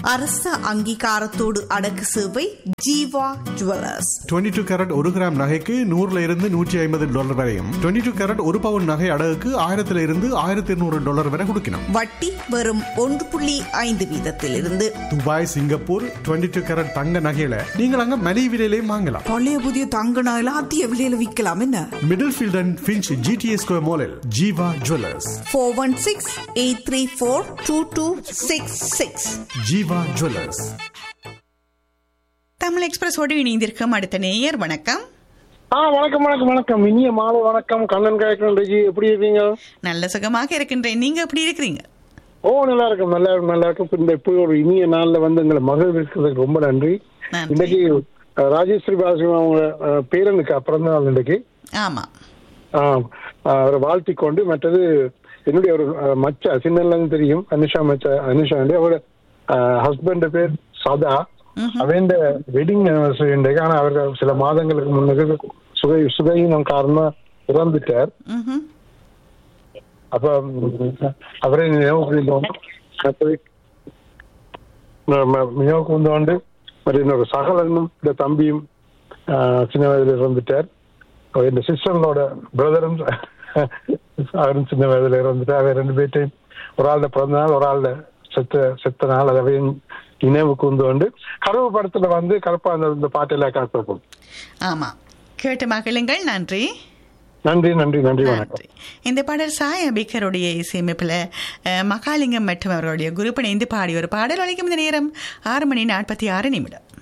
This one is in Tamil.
அரச அங்கீகாரத்தோடு அடக்கு சேவை ஜீவா ஜுவல்லர்ஸ் 22 டூ கேரட் ஒரு கிராம் நகைக்கு நூறுல இருந்து நூற்றி ஐம்பது டாலர் வரையும் 22 டூ கேரட் ஒரு பவுன் நகை அடகுக்கு ஆயிரத்துல இருந்து ஆயிரத்தி இருநூறு டாலர் வரை கொடுக்கணும் வட்டி வெறும் ஒன்று புள்ளி ஐந்து வீதத்திலிருந்து துபாய் சிங்கப்பூர் 22 டூ கேரட் தங்க நகையில நீங்கள் அங்க மலிவு விலையிலையும் வாங்கலாம் பழைய புதிய தங்க நகையில அதிக விலையில விற்கலாம் என்ன Middlefield and Finch GTA square மாலில் Jeeva jewellers four one six eight three four two two six six Jeeva jewellers Tamil எக்ஸ்பிரஸோடு இணைந்திருக்கும் அடுத்த நேயர் வணக்கம் ஆ வணக்கம் வணக்கம் வணக்கம் இனிய மாலை வணக்கம் கண்ணன் காயக்கன் ரெஜி எப்படி இருக்கீங்க நல்ல சுகமாக இருக்கின்றேன் நீங்க எப்படி இருக்கிறீங்க ஓ நல்லா இருக்கும் நல்லா இருக்கும் நல்லா இருக்கும் இந்த இப்போ ஒரு இனிய நாள்ல வந்து எங்களை மகள் இருக்கிறதுக்கு ரொம்ப நன்றி நன்றி. இன்னைக்கு அஹ், ராஜேஸ்வரி பாலசிவம் அவங்க அஹ், பேரனுக்கு பிறந்த நாள் இன்னைக்கு ஆமா ஆம், அஹ், அவரை வாழ்த்தி கொண்டு மற்றது என்னுடைய ஒரு அஹ், மச்சா சின்னல இருந்து தெரியும் அனுஷா மச்சா அனுஷா வந்து அவரோட ஹஸ்பண்ட் பேர் சதா அவன் வெட்டிங் அனிவர்சரி இன்றைக்கு ஆனா அவர் சில மாதங்களுக்கு முன்னுக்கு சுகை சுகையினம் காரணமா இறந்துட்டார் ம்ஹும். அப்ப ம், அவரை நினைவுக்கு வந்தோம் அப்படி நம்ம நினைவுக்கு வந்தோண்டு మరి இன்னொரு சகலனும் இந்த தம்பியும் ஆ, சின்ன வயதுல இறந்துட்டார் அவர் இந்த சிஸ்டர்களோட பிரதரும் அவரும் சின்ன வயதுல இறந்துட்டார் அவர் ரெண்டு பேர்ட்டையும் ஒரு ஆள்ல பிறந்த நாள் ஒரு ஆள்ல செத்த செத்த நாள் அதையும் நினைவுக்கு வந்து கருவு படத்துல வந்து கருப்பா அந்த இந்த பாட்டெல்லாம் காத்திருப்போம் ஆமா கேட்டு மகிழுங்கள் நன்றி நன்றி நன்றி நன்றி வணக்கம் நன்றி இந்த பாடல் சாய் அபிகருடைய இசையமைப்பில் அஹ், மகாலிங்கம் மற்றும் அவர்களுடைய குரூப் இணைந்து பாடிய ஒரு பாடல் ஒழிக்கும் இந்த நேரம் ஆறு மணி நாற்பத்தி ஆறு நிமிடம்